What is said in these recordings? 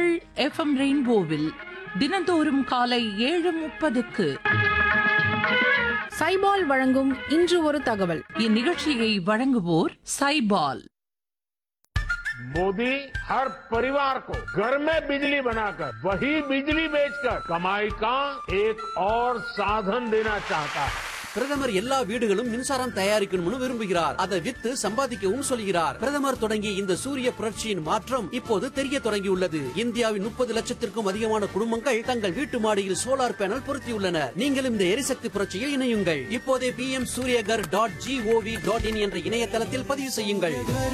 உங்கள் எஃப்எம் ரெயின்போவில் தினந்தோறும் காலை ஏழு முப்பதுக்கு சைபால் வழங்கும் இன்று ஒரு தகவல் இந்நிகழ்ச்சியை வழங்குவோர் சைபால் मोदी हर परिवार को घर में बिजली बनाकर वही बिजली बेचकर कमाई का एक और साधन देना चाहता है பிரதமர் எல்லா வீடுகளும் மின்சாரம் தயாரிக்கணும்னு விரும்புகிறார் அதை வித்து சம்பாதிக்கவும் சொல்கிறார் பிரதமர் தொடங்கிய இந்த சூரிய புரட்சியின் மாற்றம் இப்போது தெரிய தொடங்கியுள்ளது இந்தியாவின் முப்பது லட்சத்திற்கும் அதிகமான குடும்பங்கள் தங்கள் வீட்டு மாடியில் சோலார் பேனல் பொருத்தியுள்ளனர் நீங்களும் இந்த எரிசக்தி புரட்சியில் இணையுங்கள் இப்போதே P M Suryaghar dot gov dot in என்ற இணையதளத்தில் பதிவு செய்யுங்கள்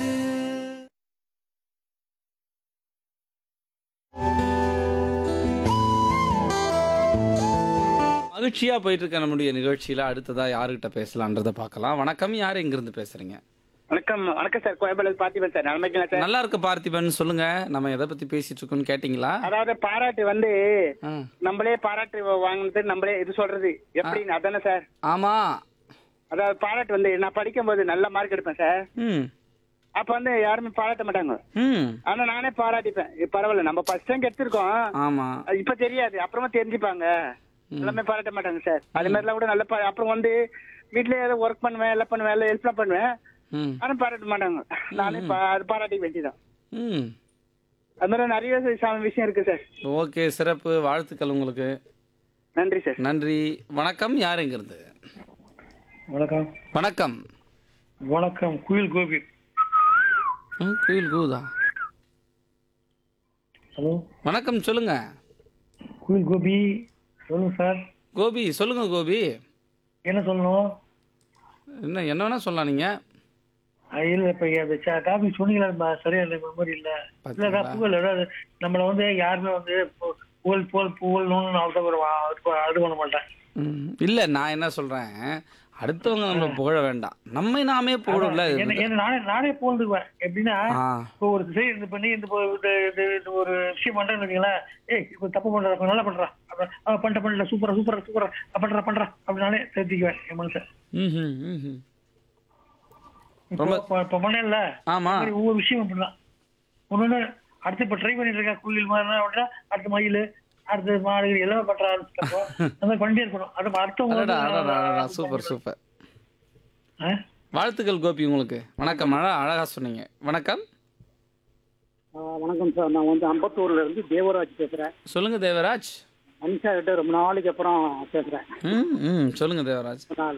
மகிழ்ச்சியா போயிட்டு இருக்க நம்முடைய நிகழ்ச்சியில அடுத்ததா யாருகிட்ட பேசலான்றத பார்க்கலாம் வணக்கம் யார் எங்க இருந்து பேசுறீங்க வணக்கம் வணக்கம் சார் கோயம்பேடு பார்த்திபன் சார் நலமைக்கலாம் சார் நல்லா இருக்கு பார்த்திபன் சொல்லுங்க நம்ம எதை பத்தி பேசிட்டு இருக்கோம்னு கேட்டீங்களா அதாவது பாராட்டு வந்து ஆ. நம்மளே பாராட்டு வாங்கினது நம்மளே இது சொல்றது எப்படின்னு அதானே சார் ஆமா அதாவது பாராட்டு வந்து நான் படிக்கும்போது நல்ல மார்க் எடுப்பேன் சார் ம் அப்ப வந்து யாருமே பாராட்ட மாட்டாங்க ம் ஆனா நானே பாராட்டிப்பேன் இது பரவாயில்ல நம்ம ஃபர்ஸ்ட் டைம் எடுத்திருக்கோம் ஆமா அது இப்ப தெரியாது அப்புறமா தெரிஞ்சுப்பாங்க எல்லாமே பாராட்ட மாட்டாங்க சார் அது மாதிரிலாம் கூட நல்ல பா- அப்புறம் வந்து வீட்லயே ஏதோ ஒர்க் பண்ணுவேன் எல்லாம் பண்ணுவேன் எல்லாம் ஹெல்ப்லாம் பண்ணுவேன் ம் ஆனா பாராட்ட மாட்டாங்க நானே பா- அது பாராட்டி வேண்டியதான் ம் அது மாதிரி நிறைய ச- விஷயம் இருக்கு சார் ஓகே சிறப்பு வாழ்த்துக்கள் உங்களுக்கு நன்றி சார் நன்றி வணக்கம் யார் எங்க இருந்து வணக்கம் வணக்கம் வணக்கம் குயில் கோபி ம், குயில் கூதா ஹலோ வணக்கம் சொல்லுங்க குயில் கோபி சொல்லுங்க சார் கோபி சொல்லுங்க கோபி என்ன சொல்லணும் என்ன என்ன வேணா சொல்லலாம் நீங்க அஹ் இல்ல இப்ப அந்த டாபிக் சொன்னீங்களா ம- சரியா இல்லை மெமரி இல்ல இல்லடா புகழ் அதாவது நம்மள வந்து யாருமே வந்து பு- புகழ் புகழ் புகழணும்னு அவர்தான் ஒரு வா- அது- அது பண்ண மாட்டேன் ம், இல்ல நான் என்ன சொல்றேன் அடுத்தவங்க நம்மள புகழ வேண்டாம் நம்மை நாமே புகழல என்ன என்ன நானே நானே புகழ்ந்துக்குவேன் எப்படின்னா ஆ இப்போ ஒரு செயல் இது பண்ணி இந்த இப்போ இந்த- இந்த- இந்த ஒரு விஷயம் பண்றேன்னு வச்சுங்களேன் ஏய் இப்போ தப்பு பண்ற கொஞ்சம் நல்லா பண்றா அப்புறம் ஆ, பண்ணிட்ட பண்ணல சூப்பரா சூப்பரா சூப்பரா பண்றா பண்றா அப்படி நானே சேர்த்திக்குவேன் என் மனசை ம்ஹும், ம்ஹும். இப்போ ரொம்ப- இப்போ- இப்போ பண்ணல ஆமா இந்த மாதிரி ஒவ்வொரு விஷயம் அப்படிதான் ஒண்ணு அடுத்து இப்ப ட்ரை பண்ணிட்டு இருக்கேன் குயில் மாதிரி அப்படின்னா அடுத்த மயில் அடுத்த மாடு எல்லாமே பண்ற ஆரம்பிச்சிட்டப்போ அந்த மாதிரி பண்ணிட்டே இருக்கணும் அது அடுத்தவங்க அடடா, வந்து- அடடா, அடடா, சூப்பர் சூப்பர் ஆ? வாழ்த்துக்கள் கோபி உங்களுக்கு வணக்கம் அழகா அழகா சொன்னீங்க வணக்கம் வணக்கம் சார் நான் வந்து அம்பத்தூர்ல இருந்து தேவராஜ் பேசுறேன் சொல்லுங்க தேவராஜ் அனிஷா கிட்ட ரொம்ப நாளைக்கு அப்புறம் பேசுறேன் ம் ம் சொல்லுங்க தேவராஜ் நான்